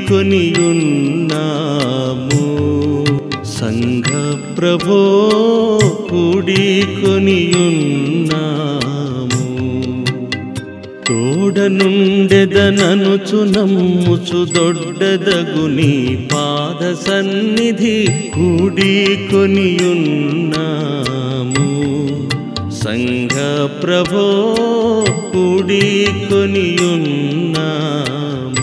కొనియున్నాము సంఘ ప్రభో కూడి కొనియున్నాము తోడనుండెదననుచు నమ్ముచు దొడ్డదగుని పాద సన్నిధి కూడి కొనియున్నాము సంఘ ప్రభో కూడి కొనియున్నాము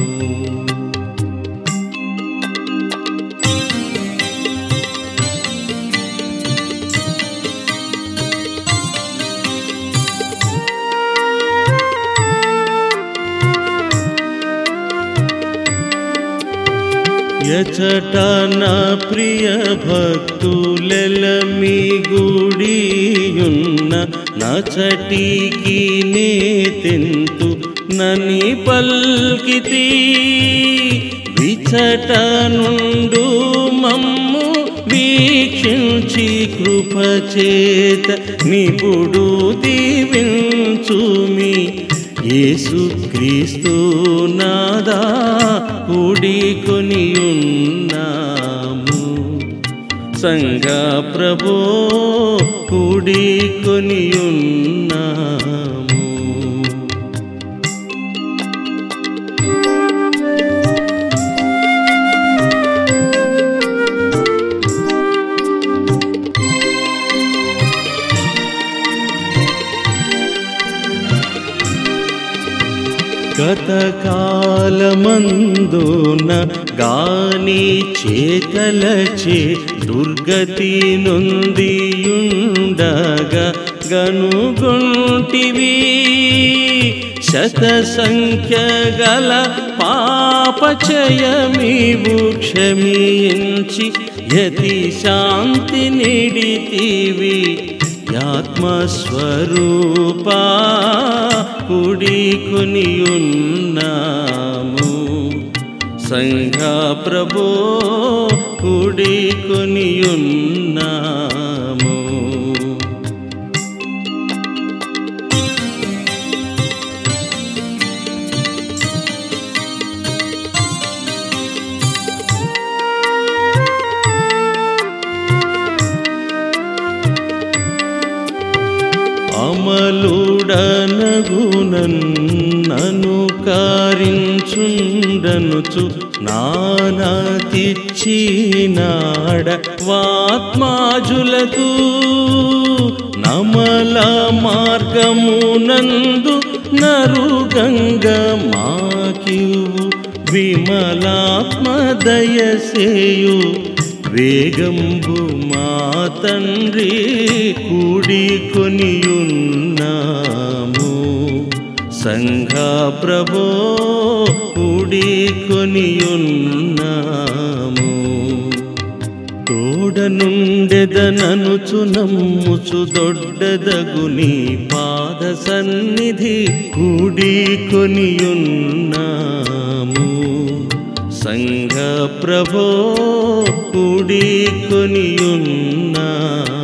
ఎచట నా ప్రియ భక్తులెలమి గుడియున్న నచటికి నే తెంతు నని పల్కితి విచట నుండు మమ్ము వీక్షించి కృపచేత నిపుడు దీవించుమి యేసుక్రీస్తు నాదా కూడి కొనియున్నాము సంఘ ప్రభో కూడి కొనియున్నాము గతకాలమందున గాని చేతలచే దుర్గతి నొందియుండగా గనుగొంటివి శత సంఖ్య గల పాపచయమీవు క్షమించి యతి శాంతి నిడితివి ఆత్మస్వరూపా కుడి కొనియున్నాము సంఘ ప్రభో కుడి కొనియున్నాము అమలుడనగునన్ను కారించుండనుచు నానాతిచ్చినాడ వాత్మాజులకు నమల మార్గమునందు నరుగంగ మాకివు విమలాత్మదయసేయు వేగంబు మా తండ్రి కూడి కొనియున్నాము సంఘ ప్రభో కూడి కొనియున్నాము తోడనుండెదననుచు నమ్ముచు దొడ్డదగుని పాద సన్నిధి కూడి కొనియున్నాము సంఘ ప్రభో కూడి కొనియున్నాము